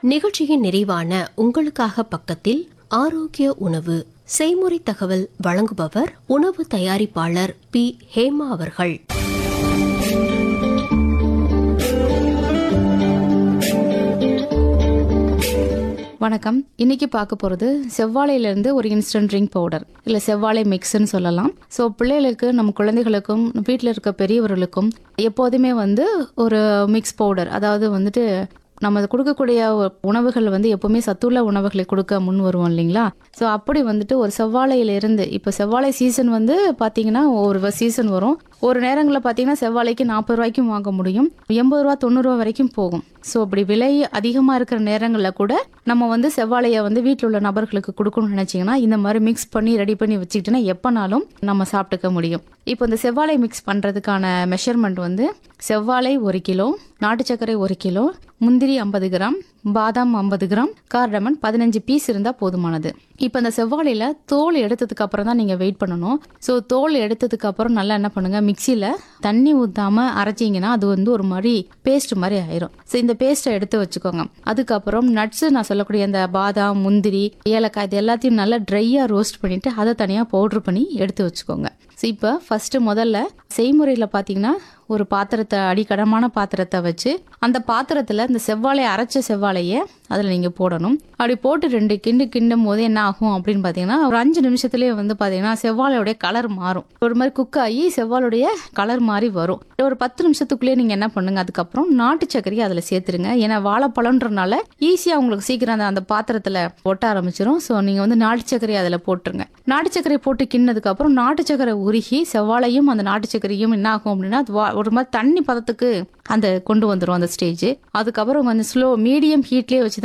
நிகழ்ச்சியின் நிறைவான உங்களுக்காக பக்கத்தில் ஆரோக்கிய உணவு செய்முறை தகவல் வழங்குபவர் உணவு தயாரிப்பாளர் பி ஹேமா அவர்கள் வணக்கம் இன்னைக்கு பார்க்க போகிறது செவ்வாழையிலேருந்து ஒரு இன்ஸ்டன்ட் ட்ரிங்க் பவுடர் இல்லை செவ்வாழை மிக்ஸ்ன்னு சொல்லலாம் ஸோ பிள்ளைகளுக்கு நம்ம குழந்தைகளுக்கும் வீட்டில் இருக்க பெரியவர்களுக்கும் எப்போதுமே வந்து ஒரு மிக்ஸ் பவுடர் அதாவது வந்துட்டு நம்ம கொடுக்கக்கூடிய உணவுகள் வந்து எப்பவுமே சத்துள்ள உணவுகளை கொடுக்க முன் வருவோம் இல்லைங்களா ஸோ அப்படி வந்துட்டு ஒரு செவ்வாழையிலிருந்து இப்போ செவ்வாழை சீசன் வந்து பார்த்தீங்கன்னா ஒரு சீசன் வரும் ஒரு நேரங்களில் பார்த்தீங்கன்னா செவ்வாழைக்கு நாற்பது ரூபாய்க்கும் வாங்க முடியும் எண்பது ரூபா தொண்ணூறு ரூபா வரைக்கும் போகும் ஸோ அப்படி விலை அதிகமாக இருக்கிற நேரங்களில் கூட நம்ம வந்து செவ்வாழையை வந்து வீட்டில் உள்ள நபர்களுக்கு கொடுக்கணும்னு நினச்சிங்கன்னா இந்த மாதிரி மிக்ஸ் பண்ணி ரெடி பண்ணி வச்சுக்கிட்டோன்னா எப்போனாலும் நம்ம சாப்பிட்டுக்க முடியும் இப்போ இந்த செவ்வாழை மிக்ஸ் பண்ணுறதுக்கான மெஷர்மெண்ட் வந்து செவ்வாழை ஒரு கிலோ நாட்டு சர்க்கரை ஒரு கிலோ முந்திரி ஐம்பது கிராம் பாதாம் ஐம்பது கிராம் கார்டமன் பதினஞ்சு பீஸ் இருந்தால் போதுமானது இப்போ இந்த செவ்வாழையில் தோல் எடுத்ததுக்கு அப்புறம் தான் நீங்கள் வெயிட் பண்ணணும் ஸோ தோல் எடுத்ததுக்கு அப்புறம் நல்லா என்ன பண்ணுங்க மிக்சியில் தண்ணி ஊற்றாம அரைச்சிங்கன்னா அது வந்து ஒரு மாதிரி பேஸ்ட் மாதிரி ஆயிரும் ஸோ இந்த பேஸ்ட்டை எடுத்து வச்சுக்கோங்க அதுக்கப்புறம் நட்ஸ் நான் சொல்லக்கூடிய அந்த பாதாம் முந்திரி ஏலக்காய் இது எல்லாத்தையும் நல்லா ட்ரையாக ரோஸ்ட் பண்ணிட்டு அதை தனியாக பவுட்ரு பண்ணி எடுத்து வச்சுக்கோங்க ஸோ இப்போ ஃபர்ஸ்ட் முதல்ல செய்முறையில் பார்த்தீங்கன்னா ஒரு பாத்திரத்தை அடிக்கடமான பாத்திரத்தை வச்சு அந்த பாத்திரத்தில் இந்த செவ்வாழை அரைச்ச செவ்வாழையை அதில் நீங்கள் போடணும் அப்படி போட்டு ரெண்டு கிண்டு கிண்டும் போது என்ன ஆகும் அப்படின்னு பார்த்தீங்கன்னா ஒரு அஞ்சு நிமிஷத்துலேயே வந்து பார்த்தீங்கன்னா செவ்வாழையோடைய கலர் மாறும் ஒரு மாதிரி குக் ஆகி செவ்வாழையுடைய கலர் மாதிரி வரும் ஒரு பத்து நிமிஷத்துக்குள்ளேயே நீங்கள் என்ன பண்ணுங்க அதுக்கப்புறம் நாட்டு சர்க்கரையை அதில் சேர்த்துருங்க ஏன்னா வாழைப்பழம்ன்றனால ஈஸியாக உங்களுக்கு சீக்கிரம் அந்த அந்த பாத்திரத்தில் ஒட்ட ஆரம்பிச்சிடும் ஸோ நீங்கள் வந்து நாட்டு சர்க்கரையை அதில் போட்டுருங்க நாட்டு சர்க்கரை போட்டு கிண்ணதுக்கப்புறம் நாட்டு சர்க்கரை உருகி செவ்வாழையும் அந்த நாட்டு சர்க்கரையும் என்ன ஆகும் அப்படின்னா அது வா- ஒரு மாதிரி தண்ணி பதத்துக்கு அந்த கொண்டு வந்துடும் அந்த ஸ்டேஜ் அதுக்கப்புறம் கொஞ்சம் ஸ்லோ மீடியம் ஹீட்லேயே வச்சு தான்